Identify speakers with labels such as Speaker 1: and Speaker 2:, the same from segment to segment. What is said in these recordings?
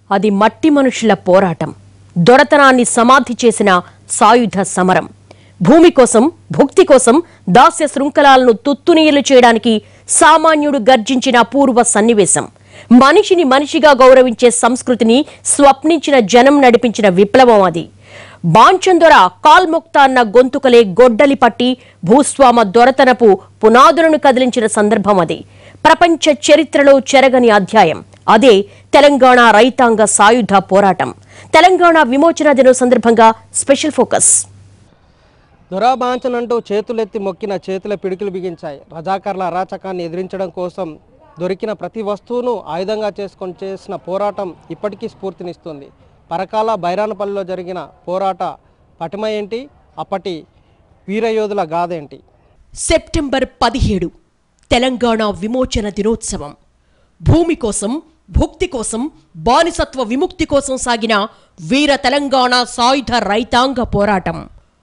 Speaker 1: అది మట్టి మనుషుల పోరాటం దొరతనాన్ని సమాధి చేసిన సాయుధ సమరం భూమి కోసం భుక్తి కోసం దాస్య శృంఖలాలను తుత్తునీయలు చేయడానికి సామాన్యుడు గర్జించిన పూర్వ సన్నివేశం మనిషిని మనిషిగా గౌరవించే సంస్కృతిని స్వప్నించిన జనం నడిపించిన విప్లవం అది బాంచందొర కాల్ముక్త అన్న గొంతుకలే గొడ్డలి పట్టి భూస్వామ దొరతనపు పునాదులను కదిలించిన సందర్భం అది ప్రపంచ చరిత్రలో చెరగని అధ్యాయం అదే తెలంగాణ రైతాంగ సాయుధ పోరాటం తెలంగాణ విమోచన దినం సందర్భంగా స్పెషల్ ఫోకస్
Speaker 2: దొరాబాంచనంటూ చేతులెత్తి మొక్కిన చేతుల పిడికిలు బిగించాయి రజాకర్ల అరాచకాన్ని ఎదిరించడం కోసం దొరికిన ప్రతి వస్తువును ఆయుధంగా చేసుకొని చేసిన పోరాటం ఇప్పటికీ స్ఫూర్తినిస్తుంది పరకాల బైరానపల్లిలో జరిగిన పోరాట పటిమ ఏంటి అప్పటి వీరయోధుల గాథ ఏంటి
Speaker 1: సెప్టెంబర్ పదిహేడు తెలంగాణ విమోచన దినోత్సవం భూమి కోసం భుక్తి కోసం బానిసత్వ విముక్తి కోసం సాగిన వీర తెలంగాణ సాయుధ రైతాంగ పోరాటం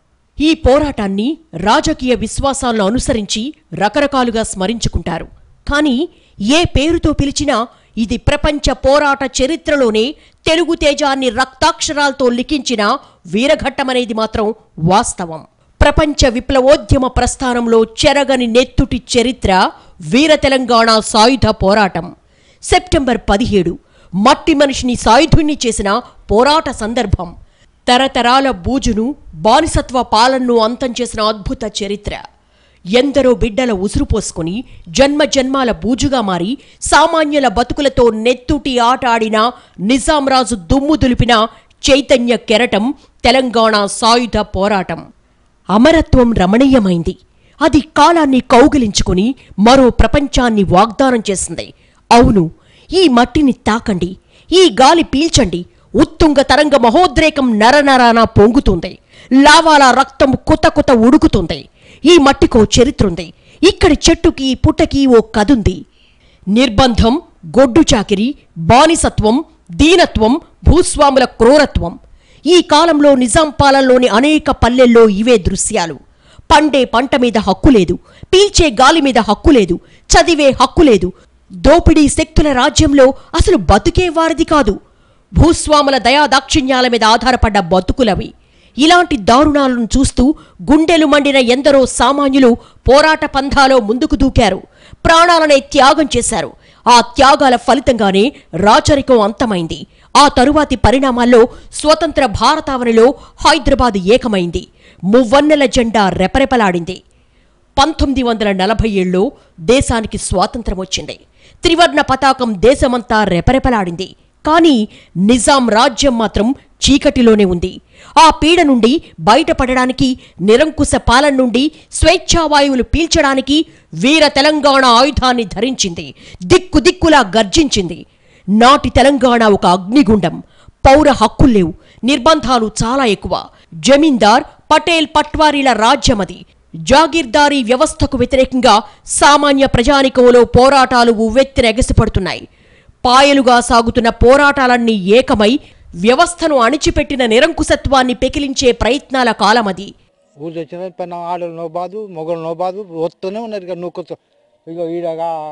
Speaker 1: ఈ పోరాటాన్ని రాజకీయ విశ్వాసాలను అనుసరించి రకరకాలుగా స్మరించుకుంటారు కానీ ఏ పేరుతో పిలిచినా ఇది ప్రపంచ పోరాట చరిత్రలోనే తెలుగు తేజాన్ని రక్తాక్షరాలతో లిఖించిన వీరఘట్టమనేది మాత్రం వాస్తవం ప్రపంచ విప్లవోద్యమ ప్రస్థానంలో చెరగని నెత్తుటి చరిత్ర వీర తెలంగాణ సాయుధ పోరాటం సెప్టెంబర్ పదిహేడు మట్టి మనిషిని సాయుధుణ్ణి చేసిన పోరాట సందర్భం తరతరాల బూజును బానిసత్వ పాలనను అంతం చేసిన అద్భుత చరిత్ర ఎందరో బిడ్డల ఉసురు పోసుకుని జన్మ జన్మాల బూజుగా మారి సామాన్యుల బతుకులతో నెత్తుటి ఆట ఆడిన నిజాం రాజు దుమ్ము దులిపిన చైతన్య కెరటం తెలంగాణ సాయుధ పోరాటం అమరత్వం రమణీయమైంది అది కాలాన్ని కౌగిలించుకుని మరో ప్రపంచాన్ని వాగ్దానం చేసింది అవును ఈ మట్టిని తాకండి ఈ గాలి పీల్చండి ఉత్తుంగ తరంగ మహోద్రేకం నరనరాన పొంగుతుంది లావాల రక్తం కుత కుత ఉడుకుతుంది ఈ మట్టికో చరిత్రుంది ఇక్కడి చెట్టుకి పుట్టకి ఓ కదుంది నిర్బంధం గొడ్డు చాకిరి బానిసత్వం దీనత్వం భూస్వాముల క్రూరత్వం ఈ కాలంలో నిజాం పాలనలోని అనేక పల్లెల్లో ఇవే దృశ్యాలు పండే పంట మీద హక్కు లేదు పీల్చే గాలి మీద హక్కు లేదు చదివే హక్కు లేదు దోపిడీ శక్తుల రాజ్యంలో అసలు బతుకే వారిది కాదు భూస్వాముల దయాదాక్షిణ్యాల మీద ఆధారపడ్డ బతుకులవి ఇలాంటి దారుణాలను చూస్తూ గుండెలు మండిన ఎందరో సామాన్యులు పోరాట పంథాలో ముందుకు దూకారు ప్రాణాలనే త్యాగం చేశారు ఆ త్యాగాల ఫలితంగానే రాచరికం అంతమైంది ఆ తరువాతి పరిణామాల్లో స్వతంత్ర భారతావనిలో హైదరాబాద్ ఏకమైంది మువ్వన్నెల జెండా రెపరెపలాడింది పంతొమ్మిది వందల నలభై ఏళ్ళలో దేశానికి స్వాతంత్రం వచ్చింది త్రివర్ణ పతాకం దేశమంతా రెపరెపలాడింది కానీ నిజాం రాజ్యం మాత్రం చీకటిలోనే ఉంది ఆ పీడ నుండి బయటపడడానికి నిరంకుశ పాలన నుండి స్వేచ్ఛావాయువులు పీల్చడానికి వీర తెలంగాణ ఆయుధాన్ని ధరించింది దిక్కు దిక్కులా గర్జించింది నాటి తెలంగాణ ఒక అగ్నిగుండం పౌర హక్కుల్లేవు నిర్బంధాలు చాలా ఎక్కువ జమీందార్ పటేల్ పట్వారీల రాజ్యమది జాగీర్దారీ వ్యవస్థకు వ్యతిరేకంగా సామాన్య ప్రజానికంలో పోరాటాలు ఉవ్వెత్తిన ఎగసిపడుతున్నాయి పాయలుగా సాగుతున్న పోరాటాలన్నీ ఏకమై వ్యవస్థను అణిచిపెట్టిన నిరంకుశత్వాన్ని పెకిలించే ప్రయత్నాల కాలమది
Speaker 3: ఊరు వచ్చిన పైన ఆడలు నోబాదు మొగలు నోబాదు వస్తూనే ఉన్నారు ఇక నూకుతూ ఇక ఈడ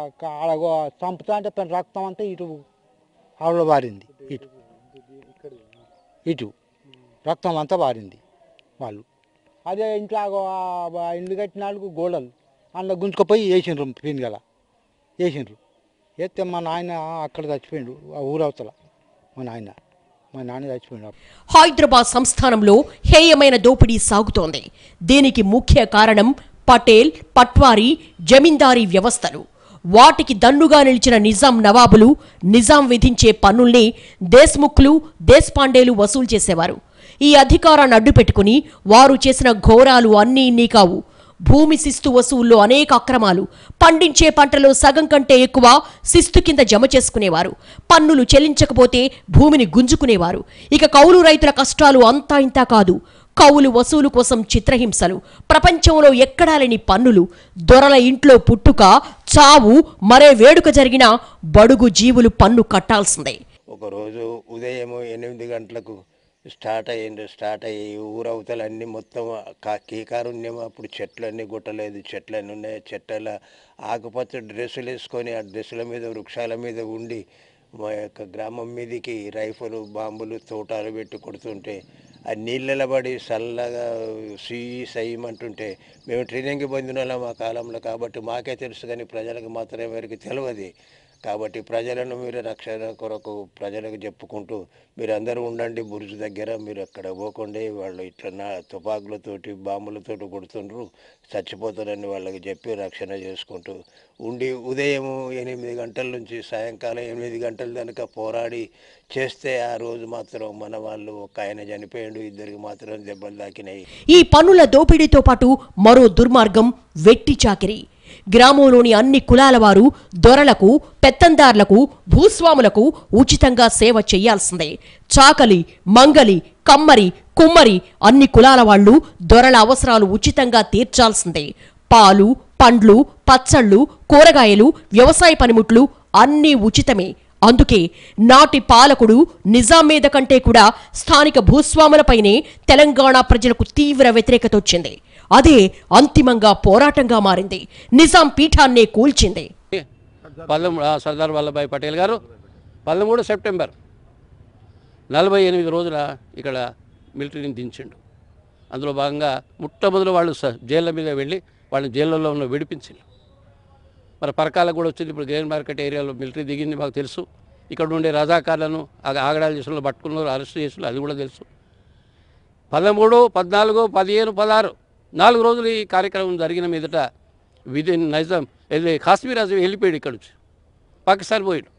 Speaker 3: ఆడ చంపుతా అంటే పైన రక్తం అంతా ఇటు ఆడలో పారింది ఇటు ఇటు రక్తం అంతా పారింది వాళ్ళు అదే ఇంట్లో ఆగో ఆ- ఆ ఇల్లు కట్టిన వాళ్ళకు గోడలు అందులో గుంజుకుపోయి వేసిండ్రు పిన్ గల వేసిండ్రు వేస్తే మా నాయన అక్కడ చచ్చిపోయిండు ఆ ఊరవతల మా నాయన మా నాన్న చచ్చిపోయిండు
Speaker 1: హైదరాబాద్ సంస్థానంలో హేయమైన దోపిడీ సాగుతోంది దీనికి ముఖ్య కారణం పటేల్ పట్వారీ జమీందారీ వ్యవస్థలు వాటికి దన్నుగా నిలిచిన నిజాం నవాబులు నిజాం విధించే పన్నుల్ని దేశ్ముఖ్లు దేశపాండేలు వసూలు చేసేవారు ఈ అధికారాన్ని అడ్డుపెట్టుకుని వారు చేసిన ఘోరాలు అన్నీ ఇన్నీ కావు భూమి శిస్తు వసూల్లో అనేక అక్రమాలు పండించే పంటలో సగం కంటే ఎక్కువ శిస్తు కింద జమ చేసుకునేవారు పన్నులు చెల్లించకపోతే భూమిని గుంజుకునేవారు ఇక కౌలు రైతుల కష్టాలు అంతా ఇంతా కాదు కౌలు వసూలు కోసం చిత్రహింసలు ప్రపంచంలో ఎక్కడా లేని పన్నులు దొరల ఇంట్లో పుట్టుక చావు మరే వేడుక జరిగినా బడుగు జీవులు పన్ను కట్టాల్సిందే
Speaker 4: ఒకరోజు ఉదయం ఎనిమిది గంటలకు స్టార్ట్ అయ్యింది స్టార్ట్ అయ్యి ఊరవతలన్నీ మొత్తం కా- కీకారుణ్యం అప్పుడు చెట్లన్నీ గుట్టలేదు చెట్లన్నీ ఉన్నాయి చెట్ల ఆకుపచ్చ డ్రెస్సులు వేసుకొని ఆ డ్రెస్సుల మీద వృక్షాల మీద ఉండి మా యొక్క గ్రామం మీదికి రైఫలు బాంబులు తోటాలు పెట్టి కొడుతుంటే ఆ నీళ్ళలో పడి చల్లగా సుయి సయ్యమంటుంటే మేము ట్రైనింగ్కి పొందిన వాళ్ళం ఆ కాలంలో కాబట్టి మాకే తెలుసు కానీ ప్రజలకు మాత్రం ఎవరికి తెలియదు కాబట్టి ప్రజలను మీరు రక్షణ కొరకు ప్రజలకు చెప్పుకుంటూ మీరు అందరూ ఉండండి బురుజు దగ్గర మీరు అక్కడ పోకండి వాళ్ళు ఇట్లా నా తుపాకులతోటి బాంబులతోటి కొడుతుండ్రు చచ్చిపోతారని వాళ్ళకి చెప్పి రక్షణ చేసుకుంటూ ఉండి ఉదయం ఎనిమిది గంటల నుంచి సాయంకాలం ఎనిమిది గంటల దాకా పోరాడి చేస్తే ఆ రోజు మాత్రం మన వాళ్ళు ఒక ఆయన చనిపోయాడు ఇద్దరికి మాత్రం దెబ్బలు తాకినాయి
Speaker 1: ఈ పన్నుల దోపిడీతో పాటు మరో దుర్మార్గం వెట్టి చాకిరి గ్రామంలోని అన్ని కులాల వారు దొరలకు పెత్తందార్లకు భూస్వాములకు ఉచితంగా సేవ చేయాల్సిందే చాకలి మంగలి కమ్మరి కుమ్మరి అన్ని కులాల వాళ్ళు దొరల అవసరాలు ఉచితంగా తీర్చాల్సిందే పాలు పండ్లు పచ్చళ్ళు కూరగాయలు వ్యవసాయ పనిముట్లు అన్నీ ఉచితమే అందుకే నాటి పాలకుడు నిజాం మీద కంటే కూడా స్థానిక భూస్వాములపైనే తెలంగాణ ప్రజలకు తీవ్ర వ్యతిరేకత వచ్చింది అదే అంతిమంగా పోరాటంగా మారింది నిజాం పీఠాన్నే కూల్చింది
Speaker 5: పదమూడు సర్దార్ వల్లభాయ్ పటేల్ గారు పదమూడు సెప్టెంబర్ నలభై ఎనిమిది రోజుల ఇక్కడ మిలిటరీని దించిండు అందులో భాగంగా మొట్టమొదటి వాళ్ళు స- జైళ్ళ మీద వెళ్ళి వాళ్ళని జైళ్ళలో ఉన్న విడిపించిండు మరి పరకాలకు కూడా వచ్చింది ఇప్పుడు గ్రెయిన్ మార్కెట్ ఏరియాలో మిలిటరీ దిగింది మాకు తెలుసు ఇక్కడ ఉండే రజాకార్లను ఆగ- ఆగడాలు చేసిన పట్టుకున్నారు అరెస్ట్ చేసిన అది కూడా తెలుసు పదమూడు పద్నాలుగు పదిహేను పదహారు నాలుగు రోజులు ఈ కార్యక్రమం జరిగిన మీదట విదిన్ నైజాం ఇది కాశ్మీర్ రాజు వెళ్ళిపోయాడు ఇక్కడ నుంచి పాకిస్తాన్ పోయాడు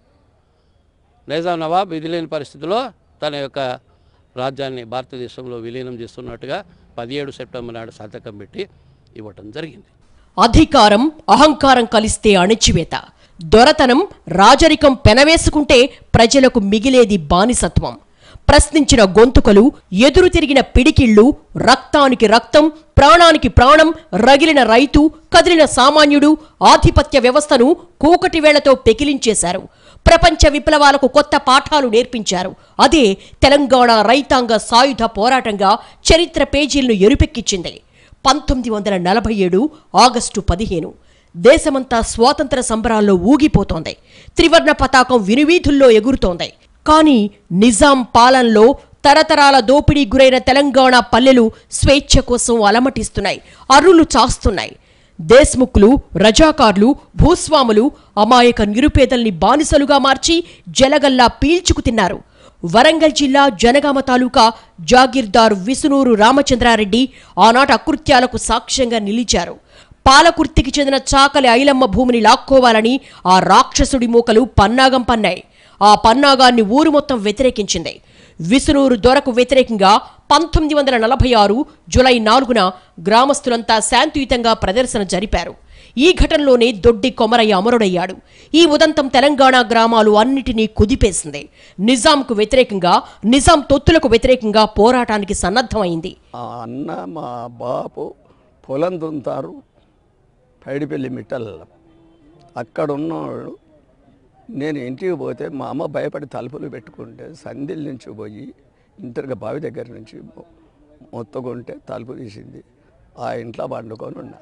Speaker 5: నైజాం నవాబ్ ఇది లేని పరిస్థితిలో తన యొక్క రాజ్యాన్ని భారతదేశంలో విలీనం చేస్తున్నట్టుగా పదిహేడు సెప్టెంబర్ నాడు సంతకం పెట్టి ఇవ్వటం జరిగింది
Speaker 1: అధికారం అహంకారం కలిస్తే అణిచివేత దొరతనం రాజరికం పెనవేసుకుంటే ప్రజలకు మిగిలేది బానిసత్వం ప్రశ్నించిన గొంతుకలు ఎదురు తిరిగిన పిడికిళ్ళు రక్తానికి రక్తం ప్రాణానికి ప్రాణం రగిలిన రైతు కదిలిన సామాన్యుడు ఆధిపత్య వ్యవస్థను కూకటి వేళతో పెకిలించేశారు ప్రపంచ విప్లవాలకు కొత్త పాఠాలు నేర్పించారు అదే తెలంగాణ రైతాంగ సాయుధ పోరాటంగా చరిత్ర పేజీలను ఎరుపెక్కించింది పంతొమ్మిది వందల నలభై ఏడు ఆగస్టు పదిహేను దేశమంతా స్వాతంత్ర సంబరాల్లో ఊగిపోతోంది త్రివర్ణ పతాకం వినువీధుల్లో ఎగురుతోంది కానీ నిజాం పాలనలో తరతరాల దోపిడీ గురైన తెలంగాణ పల్లెలు స్వేచ్ఛ కోసం అలమటిస్తున్నాయి అరులు చాస్తున్నాయి దేశ్ముఖ్లు రజాకార్లు భూస్వాములు అమాయక నిరుపేదల్ని బానిసలుగా మార్చి జలగల్లా పీల్చుకు తిన్నారు వరంగల్ జిల్లా జనగామ తాలూకా జాగీర్దార్ విసునూరు రామచంద్రారెడ్డి ఆనాటి అకృత్యాలకు సాక్ష్యంగా నిలిచారు పాలకుర్తికి చెందిన చాకలి ఐలమ్మ భూమిని లాక్కోవాలని ఆ రాక్షసుడి మూకలు పన్నాగం పన్నాయి ఆ పన్నాగాన్ని ఊరు మొత్తం వ్యతిరేకించింది విసునూరు దొరకు వ్యతిరేకంగా పంతొమ్మిది వందల నలభై ఆరు జులై నాలుగున గ్రామస్తులంతా శాంతియుతంగా ప్రదర్శన జరిపారు ఈ ఘటనలోనే దొడ్డి కొమరయ్య అమరుడయ్యాడు ఈ ఉదంతం తెలంగాణ గ్రామాలు అన్నిటినీ కుదిపేసింది నిజాంకు వ్యతిరేకంగా నిజాం తొత్తులకు వ్యతిరేకంగా పోరాటానికి సన్నద్ధమైంది
Speaker 6: ఆ అన్న మా బాపు పొలం దుంతారు పైడిపల్లి మిట్టల్ అక్కడ ఉన్నవాడు నేను ఇంటికి పోతే మా అమ్మ భయపడి తలుపులు పెట్టుకుంటే సంధిల నుంచి పోయి ఇంటర్గా బావి దగ్గర నుంచి మొ- మొత్తుకుంటే తలుపు తీసింది ఆ ఇంట్లో పండుకొని ఉన్నా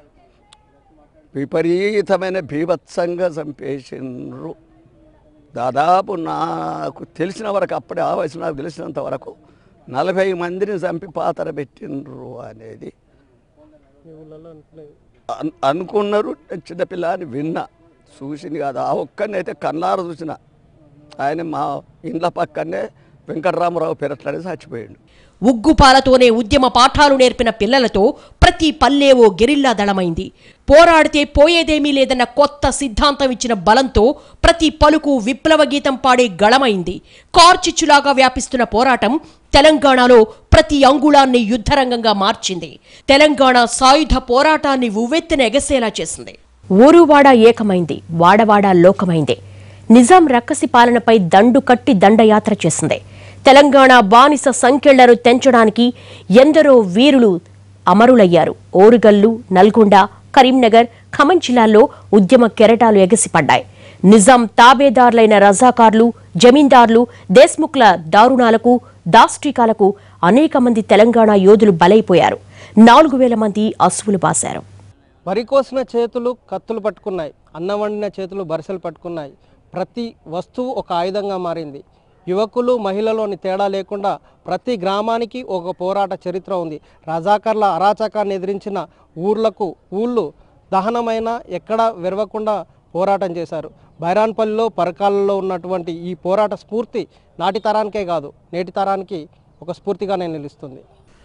Speaker 6: విపరీతమైన బీభత్సంగా చంపేసిండ్రు దాదాపు నాకు తెలిసిన వరకు అప్పుడే ఆ వయసు నాకు తెలిసినంత వరకు నలభై మందిని చంపి పాతర పెట్టిండ్రు అనేది అన్- అనుకున్నారు నేను చిన్నపిల్ల అని విన్నా చూసింది కాదు ఆ ఒక్కరిని అయితే కన్నార చూసిన ఆయన మా ఇండ్ల పక్కనే వెంకటరామరావు పెరట్లనే చచ్చిపోయాడు
Speaker 1: ఉగ్గుపాలతోనే ఉద్యమ పాఠాలు నేర్పిన పిల్లలతో ప్రతి పల్లె ఓ గెరిల్లా దళమైంది పోరాడితే పోయేదేమీ లేదన్న కొత్త సిద్ధాంతం ఇచ్చిన బలంతో ప్రతి పలుకు విప్లవ గీతం పాడే గళమైంది కార్చిచ్చులాగా వ్యాపిస్తున్న పోరాటం తెలంగాణలో ప్రతి అంగుళాన్ని యుద్ధరంగంగా మార్చింది తెలంగాణ సాయుధ పోరాటాన్ని ఉవ్వెత్తున ఎగసేలా చేసింది ఊరువాడ ఏకమైంది వాడవాడ లోకమైంది నిజాం రక్కసి పాలనపై దండు కట్టి దండయాత్ర చేసింది తెలంగాణ బానిస సంఖ్యలను తెంచడానికి ఎందరో వీరులు అమరులయ్యారు ఓరుగల్లు నల్గొండ కరీంనగర్ ఖమ్మం జిల్లాల్లో ఉద్యమ కెరటాలు ఎగసిపడ్డాయి నిజాం తాబేదారులైన రజాకార్లు జమీందార్లు దేశ్ముఖ్ల దారుణాలకు దాష్టికాలకు అనేక మంది తెలంగాణ యోధులు బలైపోయారు నాలుగు వేల మంది అసువులు బాశారు
Speaker 2: వరి కోసిన చేతులు కత్తులు పట్టుకున్నాయి అన్నం వండిన చేతులు బరిసెలు పట్టుకున్నాయి ప్రతి వస్తువు ఒక ఆయుధంగా మారింది యువకులు మహిళలోని తేడా లేకుండా ప్రతి గ్రామానికి ఒక పోరాట చరిత్ర ఉంది రజాకర్ల అరాచకాన్ని ఎదిరించిన ఊర్లకు ఊళ్ళు దహనమైన ఎక్కడ వెరవకుండా పోరాటం చేశారు బైరాన్పల్లిలో పరకాలలో ఉన్నటువంటి ఈ పోరాట స్ఫూర్తి నాటి తరానికే కాదు నేటి తరానికి ఒక స్ఫూర్తిగానే నిలుస్తుంది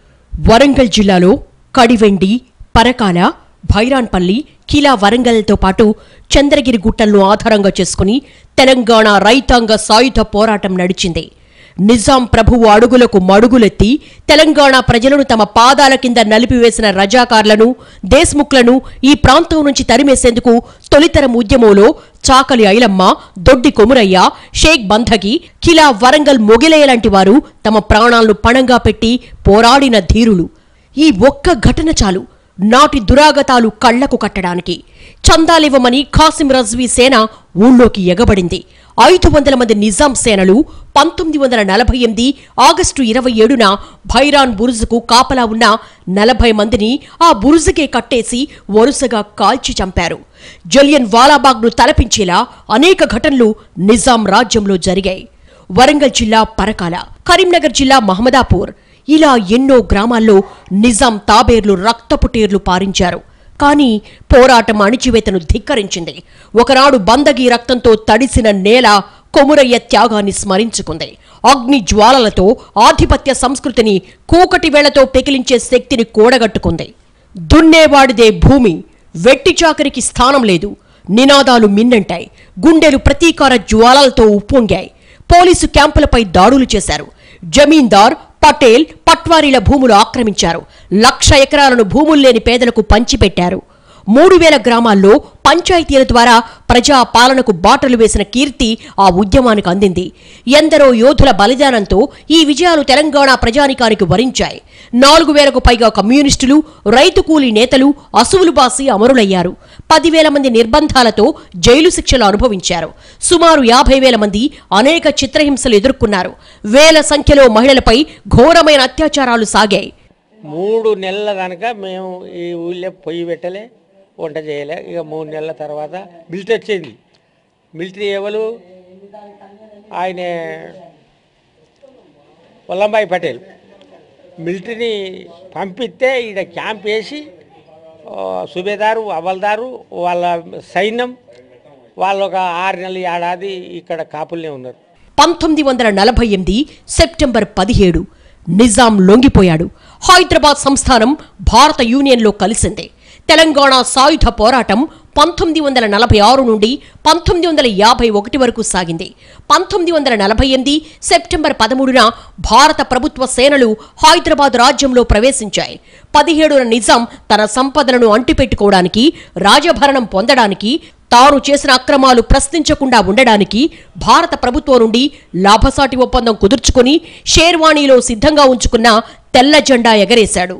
Speaker 1: వరంగల్ జిల్లాలో కడివెండి పరకాల భైరాన్పల్లి కిలా వరంగల్తో పాటు చంద్రగిరి గుట్టలను ఆధారంగా చేసుకుని తెలంగాణ రైతాంగ సాయుధ పోరాటం నడిచింది నిజాం ప్రభువు అడుగులకు మడుగులెత్తి తెలంగాణ ప్రజలను తమ పాదాల కింద నలిపివేసిన రజాకార్లను దేశ్ముఖ్లను ఈ ప్రాంతం నుంచి తరిమేసేందుకు తొలితరం ఉద్యమంలో చాకలి ఐలమ్మ దొడ్డి కొమురయ్య షేక్ బంధగి కిలా వరంగల్ మొగిలయ్య లాంటి వారు తమ ప్రాణాలను పణంగా పెట్టి పోరాడిన ధీరులు ఈ ఒక్క ఘటన చాలు నాటి దురాగతాలు కళ్లకు కట్టడానికి చందాలివ్వమని ఖాసిం రజ్వీ సేన ఊళ్ళోకి ఎగబడింది ఐదు వందల మంది నిజాం సేనలు పంతొమ్మిది వందల నలభై ఎనిమిది ఆగస్టు ఇరవై ఏడున భైరాన్ బురుజుకు కాపలా ఉన్న నలభై మందిని ఆ బురుజుకే కట్టేసి వరుసగా కాల్చి చంపారు జలియన్ వాలాబాగ్ను తలపించేలా అనేక ఘటనలు నిజాం రాజ్యంలో జరిగాయి వరంగల్ జిల్లా పరకాల కరీంనగర్ జిల్లా మహమ్మదాపూర్ ఇలా ఎన్నో గ్రామాల్లో నిజాం తాబేర్లు రక్తపుటేర్లు పారించారు కానీ పోరాటం అణిచివేతను ధిక్కరించింది ఒకనాడు బందగి రక్తంతో తడిసిన నేల కొమురయ్య త్యాగాన్ని స్మరించుకుంది అగ్ని జ్వాలలతో ఆధిపత్య సంస్కృతిని కూకటి వేళతో పెకిలించే శక్తిని కూడగట్టుకుంది దున్నేవాడిదే భూమి వెట్టి చాకరికి స్థానం లేదు నినాదాలు మిన్నంటాయి గుండెలు ప్రతీకార జ్వాలలతో ఉప్పొంగాయి పోలీసు క్యాంపులపై దాడులు చేశారు జమీందార్ పటేల్ పట్వారీల భూములు ఆక్రమించారు లక్ష ఎకరాలను భూములు లేని పేదలకు పంచిపెట్టారు మూడు వేల గ్రామాల్లో పంచాయతీల ద్వారా ప్రజా పాలనకు బాటలు వేసిన కీర్తి ఆ ఉద్యమానికి అందింది ఎందరో యోధుల బలిదానంతో ఈ విజయాలు తెలంగాణ ప్రజానికానికి వరించాయి నాలుగు వేలకు పైగా కమ్యూనిస్టులు రైతు కూలీ నేతలు అసువులు బాసి అమరులయ్యారు పదివేల మంది నిర్బంధాలతో జైలు శిక్షలు అనుభవించారు సుమారు యాభై వేల మంది అనేక చిత్రహింసలు ఎదుర్కొన్నారు వేల సంఖ్యలో మహిళలపై ఘోరమైన అత్యాచారాలు సాగాయి
Speaker 7: మూడు నెలల కనుక మేము ఈ ఊళ్ళో పొయ్యి పెట్టలే వంట చేయలే ఇక మూడు నెలల తర్వాత మిలిటరీ వచ్చింది మిలిటరీ ఎవరు ఆయన వల్లంబాయి పటేల్ మిలిటరీని పంపిస్తే ఈడ క్యాంప్ వేసి ఆ, సుబేదారు అవల్దారు వాళ్ళ సైన్యం వాళ్ళు ఒక ఆరు నెలలు ఏడాది ఇక్కడ కాపులనే ఉన్నారు
Speaker 1: పంతొమ్మిది వందల నలభై ఎనిమిది సెప్టెంబర్ పదిహేడు నిజాం లొంగిపోయాడు హైదరాబాద్ సంస్థానం భారత యూనియన్లో కలిసింది తెలంగాణ సాయుధ పోరాటం పంతొమ్మిది వందల నలభై ఆరు నుండి పంతొమ్మిది వందల యాభై ఒకటి వరకు సాగింది పంతొమ్మిది వందల నలభై ఎనిమిది సెప్టెంబర్ పదమూడున భారత ప్రభుత్వ సేనలు హైదరాబాద్ రాజ్యంలో ప్రవేశించాయి పదిహేడున నిజాం తన సంపదలను అంటిపెట్టుకోవడానికి రాజభరణం పొందడానికి తాను చేసిన అక్రమాలు ప్రశ్నించకుండా ఉండడానికి భారత ప్రభుత్వం నుండి లాభసాటి ఒప్పందం కుదుర్చుకుని షేర్వాణిలో సిద్ధంగా ఉంచుకున్న తెల్ల జెండా ఎగరేశాడు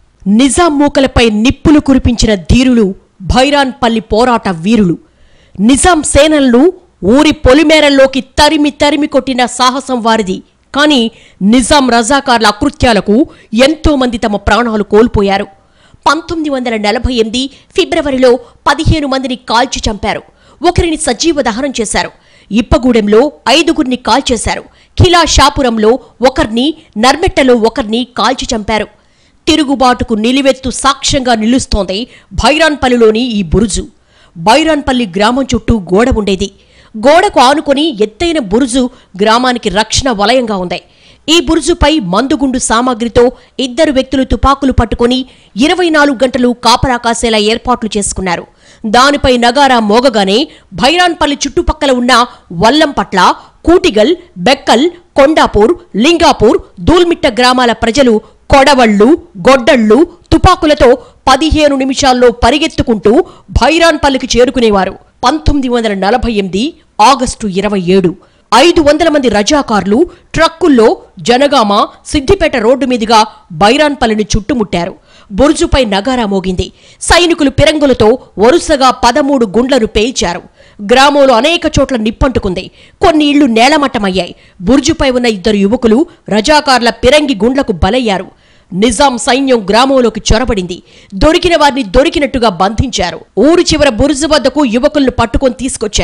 Speaker 1: నిజాం మూకలపై నిప్పులు కురిపించిన ధీరులు భైరాన్పల్లి పోరాట వీరులు నిజాం సేనలను ఊరి పొలిమేరల్లోకి తరిమి తరిమి కొట్టిన సాహసం వారిది కానీ నిజాం రజాకార్ల అకృత్యాలకు ఎంతో మంది తమ ప్రాణాలు కోల్పోయారు పంతొమ్మిది వందల నలభై ఎనిమిది ఫిబ్రవరిలో పదిహేను మందిని కాల్చి చంపారు ఒకరిని సజీవ దహనం చేశారు ఇప్పగూడెంలో ఐదుగురిని కాల్చేశారు ఖిలా షాపురంలో ఒకరిని నర్మెట్టలో ఒకరిని కాల్చి చంపారు తిరుగుబాటుకు నిలివెత్తు సాక్ష్యంగా నిలుస్తోంది భైరాన్పల్లిలోని ఈ బురుజు బైరాన్పల్లి గ్రామం చుట్టూ గోడ ఉండేది గోడకు ఆనుకొని ఎత్తైన బురుజు గ్రామానికి రక్షణ వలయంగా ఉంది ఈ బురుజుపై మందుగుండు సామాగ్రితో ఇద్దరు వ్యక్తులు తుపాకులు పట్టుకొని ఇరవై నాలుగు గంటలు కాపలా కాసేలా ఏర్పాట్లు చేసుకున్నారు దానిపై నగారా మోగగానే భైరాన్పల్లి చుట్టుపక్కల ఉన్న వల్లంపట్ల కూటిగల్ బెక్కల్ కొండాపూర్ లింగాపూర్ దూల్మిట్ట గ్రామాల ప్రజలు కొడవళ్ళు గొడ్డళ్ళు తుపాకులతో పదిహేను నిమిషాల్లో పరిగెత్తుకుంటూ భైరాన్పల్లికి చేరుకునేవారు పంతొమ్మిది వందల నలభై ఎనిమిది ఆగస్టు ఇరవై ఏడు ఐదు వందల మంది రజాకార్లు ట్రక్కుల్లో జనగామ సిద్దిపేట రోడ్డు మీదుగా బైరాన్పల్లిని చుట్టుముట్టారు బురుజుపై నగారా మోగింది సైనికులు పిరంగులతో వరుసగా పదమూడు గుండ్లను పేల్చారు గ్రామంలో అనేక చోట్ల నిప్పంటుకుంది కొన్ని ఇళ్లు నేలమట్టమయ్యాయి బుర్జుపై ఉన్న ఇద్దరు యువకులు రజాకార్ల పిరంగి గుండ్లకు బలయ్యారు నిజాం సైన్యం గ్రామంలోకి చొరబడింది దొరికిన వారిని దొరికినట్టుగా బంధించారు ఊరు చివర బురుజు వద్దకు యువకులను పట్టుకొని తీసుకొచ్చారు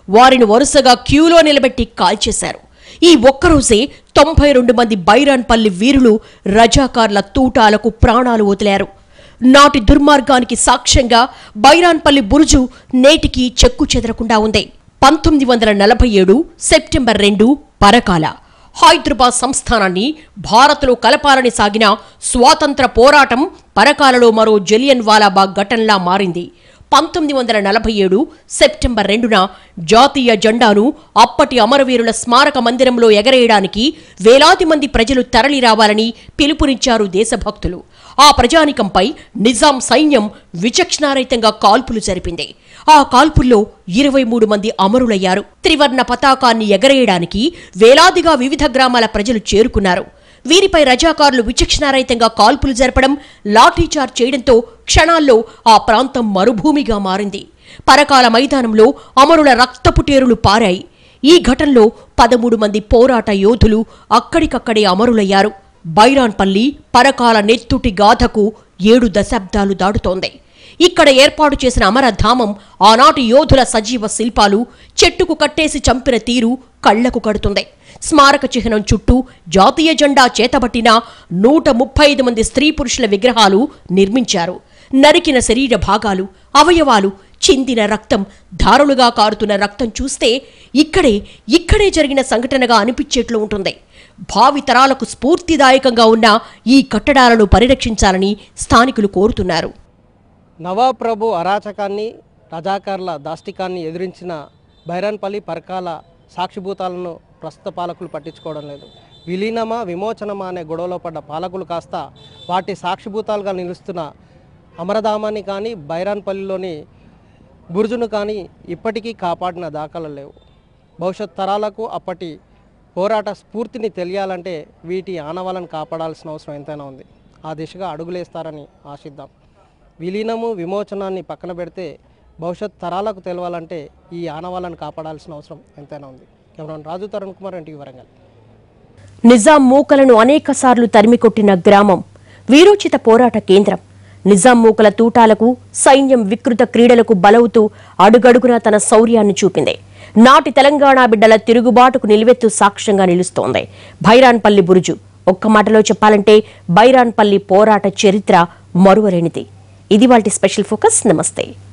Speaker 1: వారిని వరుసగా క్యూలో నిలబెట్టి కాల్చేశారు ఈ ఒక్కరోజే తొంభై రెండు మంది బైరాన్పల్లి వీరులు రజాకార్ల తూటాలకు ప్రాణాలు వదిలారు నాటి దుర్మార్గానికి సాక్ష్యంగా బైరాన్పల్లి బురుజు నేటికి చెక్కు చెదరకుండా ఉంది పంతొమ్మిది వందల నలభై ఏడు సెప్టెంబర్ రెండు పరకాల హైదరాబాద్ సంస్థానాన్ని భారత్లో కలపాలని సాగిన స్వాతంత్ర పోరాటం పరకాలలో మరో జలియన్ వాలాబాగ్ ఘటనలా మారింది పంతొమ్మిది వందల నలభై ఏడు సెప్టెంబర్ రెండున జాతీయ జెండాను అప్పటి అమరవీరుల స్మారక మందిరంలో ఎగరేయడానికి వేలాది మంది ప్రజలు తరలి రావాలని పిలుపునిచ్చారు దేశభక్తులు ఆ ప్రజానికంపై నిజాం సైన్యం విచక్షణారహితంగా కాల్పులు జరిపింది ఆ కాల్పుల్లో ఇరవై మూడు మంది అమరులయ్యారు త్రివర్ణ పతాకాన్ని ఎగరేయడానికి వేలాదిగా వివిధ గ్రామాల ప్రజలు చేరుకున్నారు వీరిపై రజాకారులు విచక్షణారహితంగా కాల్పులు జరపడం లాఠీచార్జ్ చేయడంతో క్షణాల్లో ఆ ప్రాంతం మరుభూమిగా మారింది పరకాల మైదానంలో అమరుల రక్తపుటేరులు పారాయి ఈ ఘటనలో పదమూడు మంది పోరాట యోధులు అక్కడికక్కడే అమరులయ్యారు బైరాన్పల్లి పరకాల నెత్తుటి గాథకు ఏడు దశాబ్దాలు దాటుతోంది ఇక్కడ ఏర్పాటు చేసిన అమరధామం ఆనాటి యోధుల సజీవ శిల్పాలు చెట్టుకు కట్టేసి చంపిన తీరు కళ్లకు కడుతుంది స్మారక చిహ్నం చుట్టూ జాతీయ జెండా చేతబట్టిన నూట ముప్పై ఐదు మంది స్త్రీ పురుషుల విగ్రహాలు నిర్మించారు నరికిన శరీర భాగాలు అవయవాలు చిందిన రక్తం ధారులుగా కారుతున్న రక్తం చూస్తే ఇక్కడే ఇక్కడే జరిగిన సంఘటనగా అనిపించేట్లు ఉంటుంది భావి తరాలకు స్ఫూర్తిదాయకంగా ఉన్న ఈ కట్టడాలను పరిరక్షించాలని స్థానికులు కోరుతున్నారు
Speaker 2: నవాబ్ ప్రభు అరాచకాన్ని రజాకార్ల దాష్టికాన్ని ఎదిరించిన బైరాన్పల్లి పరకాల సాక్షిభూతాలను ప్రస్తుత పాలకులు పట్టించుకోవడం లేదు విలీనమా విమోచనమా అనే గొడవలో పడ్డ పాలకులు కాస్త వాటి సాక్షిభూతాలుగా నిలుస్తున్న అమరధామాన్ని కానీ బైరాన్పల్లిలోని బుర్జును కానీ ఇప్పటికీ కాపాడిన దాఖలు లేవు భవిష్యత్ తరాలకు అప్పటి పోరాట స్ఫూర్తిని తెలియాలంటే వీటి ఆనవాలను కాపాడాల్సిన అవసరం ఎంతైనా ఉంది ఆ దిశగా అడుగులేస్తారని ఆశిద్దాం విలీనము విమోచనాన్ని పక్కన పెడితే భవిష్యత్ తరాలకు తెలవాలంటే ఈ ఆనవాళ్ళను కాపాడాల్సిన అవసరం ఎంతైనా ఉంది కెమెరాన్ రాజు తరుణ్ కుమార్ ఎన్టీవీ వరంగల్
Speaker 1: నిజాం మూకలను అనేకసార్లు తరిమికొట్టిన గ్రామం వీరోచిత పోరాట కేంద్రం నిజాం మూకల తూటాలకు సైన్యం వికృత క్రీడలకు బలవుతూ అడుగడుగునా తన శౌర్యాన్ని చూపింది నాటి తెలంగాణ బిడ్డల తిరుగుబాటుకు నిలువెత్తు సాక్ష్యంగా నిలుస్తోంది భైరాన్పల్లి బురుజు ఒక్క మాటలో చెప్పాలంటే బైరాన్పల్లి పోరాట చరిత్ర మరువలేనిది ఇది వాటి స్పెషల్ ఫోకస్ నమస్తే